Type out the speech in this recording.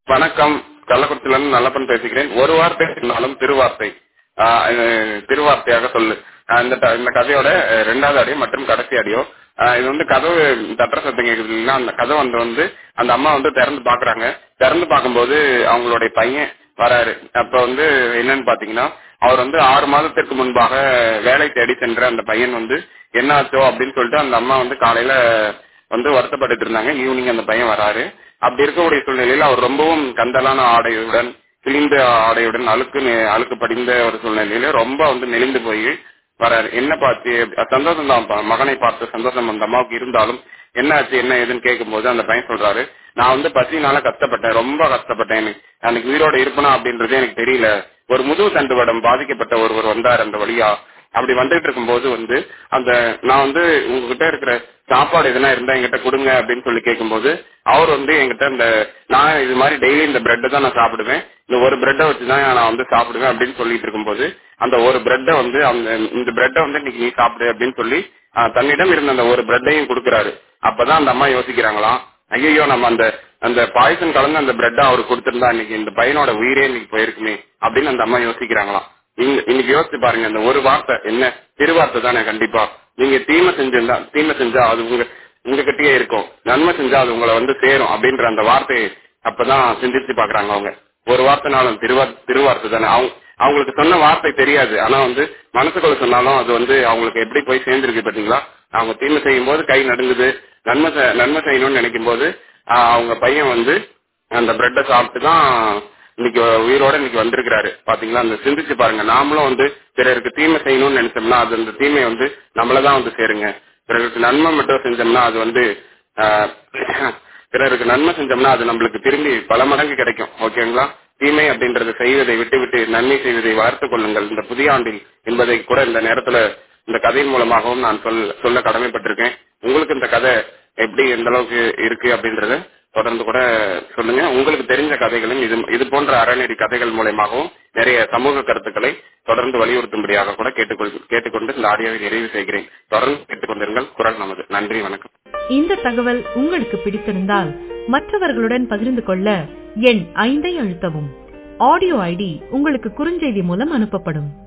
வணக்கம் கள்ளக்குறிச்சியிலிருந்து நல்லப்பன் பேசுகிறேன் ஒரு வார்த்தை சொன்னாலும் திருவார்த்தை ஆஹ் இது திருவார்த்தையாக சொல்லு ஆஹ் இந்த ட- இந்த கதையோட அஹ், ரெண்டாவது அடியோ மற்றும் கடைசி அடியோ ஆஹ் இது வந்து கதவு தட்டுற சத்தம் கேக்குது இல்லைன்னா அந்த கதவு வந்து வந்து அந்த அம்மா வந்து திறந்து பாக்குறாங்க திறந்து பார்க்கும்போது அவங்களுடைய பையன் வராரு அப்ப வந்து என்னன்னு பாத்தீங்கன்னா அவர் வந்து ஆறு மாதத்திற்கு முன்பாக வேலை தேடி சென்ற அந்த பையன் வந்து என்னாச்சோ அப்படின்னு சொல்லிட்டு அந்த அம்மா வந்து காலையில வந்து வருத்தப்பட்டுட்டு இருந்தாங்க ஈவினிங் அந்த பையன் வராரு அப்படி இருக்கக்கூடிய சூழ்நிலையில் அவர் ரொம்பவும் கந்தலான ஆடையுடன் கிழிந்த ஆடையுடன் அழுக்கு நெ- அழுக்கு படிந்த ஒரு சூழ்நிலையில ரொம்ப வந்து நெளிந்து போய் வராரு என்ன பார்த்து சந்தோஷம் தான் பா- மகனை பார்த்து சந்தோஷம் அந்த அம்மாவுக்கு இருந்தாலும் என்ன ஆச்சு என்ன ஏதுன்னு கேட்கும்போது அந்த பையன் சொல்றாரு நான் வந்து பசினால கஷ்டப்பட்டேன் ரொம்ப கஷ்டப்பட்டேன் எனக்கு அன்னைக்கு உயிரோட இருப்பனா அப்படின்றது எனக்கு தெரியல ஒரு முதுகு தண்டுவடம் பாதிக்கப்பட்ட ஒருவர் வந்தார் அந்த வழியா அப்படி வந்துட்டு இருக்கும்போது வந்து அந்த நான் வந்து உங்ககிட்ட இருக்கிற சாப்பாடு எதுனா இருந்தா என்கிட்ட கொடுங்க அப்படின்னு சொல்லி கேட்கும்போது அவர் வந்து என்கிட்ட இந்த நான் இது மாதிரி டெய்லி இந்த பிரெட்டை தான் நான் சாப்பிடுவேன் இந்த ஒரு பிரெட்டை வச்சு தான் நான் வந்து சாப்பிடுவேன் அப்படின்னு சொல்லிட்டு இருக்கும்போது அந்த ஒரு பிரெட்டை வந்து அந்த இந்த பிரெட்டை வந்து இன்னைக்கு நீ சாப்பிடு அப்படின்னு சொல்லி ஆஹ், தன்னிடம் இருந்த அந்த ஒரு பிரெட்டையும் கொடுக்குறாரு அப்பதான் அந்த அம்மா யோசிக்கிறாங்களாம் ஐயோ நம்ம அந்த அந்த பாய்சன் கலந்து அந்த பிரெட்டை அவருக்கு கொடுத்திருந்தா இன்னைக்கு இந்த பையனோட உயிரே இன்னைக்கு போயிருக்குமே அப்படின்னு அந்த அம்மா யோசிக்கிறாங்களாம் நீங்க இன்னைக்கு யோசிச்சு பாருங்க அந்த ஒரு வார்த்தை என்ன திருவார்த்தை தானே கண்டிப்பா நீங்க தீமை செஞ்சிருந்தா தீமை செஞ்சா அது உங்க உங்ககிட்டயே இருக்கும் நன்மை செஞ்சா அது உங்களை வந்து சேரும் அப்படின்ற அந்த வார்த்தையை அப்பதான் சிந்திச்சு பாக்குறாங்க அவங்க ஒரு வார்த்தைனாலும் திருவார் திருவார்த்தை தானே அவங்க அவங்களுக்கு சொன்ன வார்த்தை தெரியாது ஆனா வந்து மனசுக்குள்ள சொன்னாலும் அது வந்து அவங்களுக்கு எப்படி போய் சேர்ந்துருக்கு பாத்தீங்களா அவங்க தீமை செய்யும் போது கை நடுங்குது நன்மை செ- நன்மை செய்யணும்னு நினைக்கும் போது ஆஹ், அவங்க பையன் வந்து அந்த பிரெட்டை சாப்பிட்டு தான் இன்னைக்கு உயிரோட இன்னைக்கு வந்திருக்கிறாரு பாத்தீங்களா அந்த சிந்திச்சு பாருங்க நாமளும் வந்து பிறருக்கு தீமை செய்யணும்னு நினைச்சோம்னா அது அந்த தீமை வந்து நம்மளதான் வந்து சேருங்க பிறருக்கு நன்மை மட்டும் செஞ்சோம்னா அது வந்து ஆஹ், பிறருக்கு நன்மை செஞ்சோம்னா அது நம்மளுக்கு திரும்பி பல மடங்கு கிடைக்கும் ஓகேங்களா தீமை அப்படின்றது செய்வதை விட்டுவிட்டு நன்மை செய்வதை வளர்த்துக் கொள்ளுங்கள் இந்த புதிய ஆண்டில் என்பதை கூட இந்த நேரத்துல இந்த கதையின் மூலமாகவும் நான் சொல்ல சொல்ல கடமைப்பட்டிருக்கேன் உங்களுக்கு இந்த கதை எப்படி எந்த அளவுக்கு இருக்கு அப்படின்றத தொடர்ந்து கூட சொல்லுங்க உங்களுக்கு தெரிஞ்ச கதைகளும் இது இது போன்ற அறநெறி கதைகள் மூலயமாகவும் நிறைய சமூக கருத்துக்களை தொடர்ந்து வலியுறுத்தும்படியாக கூட கேட்டுக்கொள் கேட்டுக்கொண்டு இந்த ஆடியோவை நிறைவு செய்கிறேன் தொடர்ந்து கேட்டுக்கொண்டிருங்கள் குரல் நமது நன்றி வணக்கம் இந்த தகவல் உங்களுக்கு பிடித்திருந்தால் மற்றவர்களுடன் பகிர்ந்து கொள்ள எண் ஐந்தை அழுத்தவும் ஆடியோ ஐடி உங்களுக்கு குறுஞ்செய்தி மூலம் அனுப்பப்படும்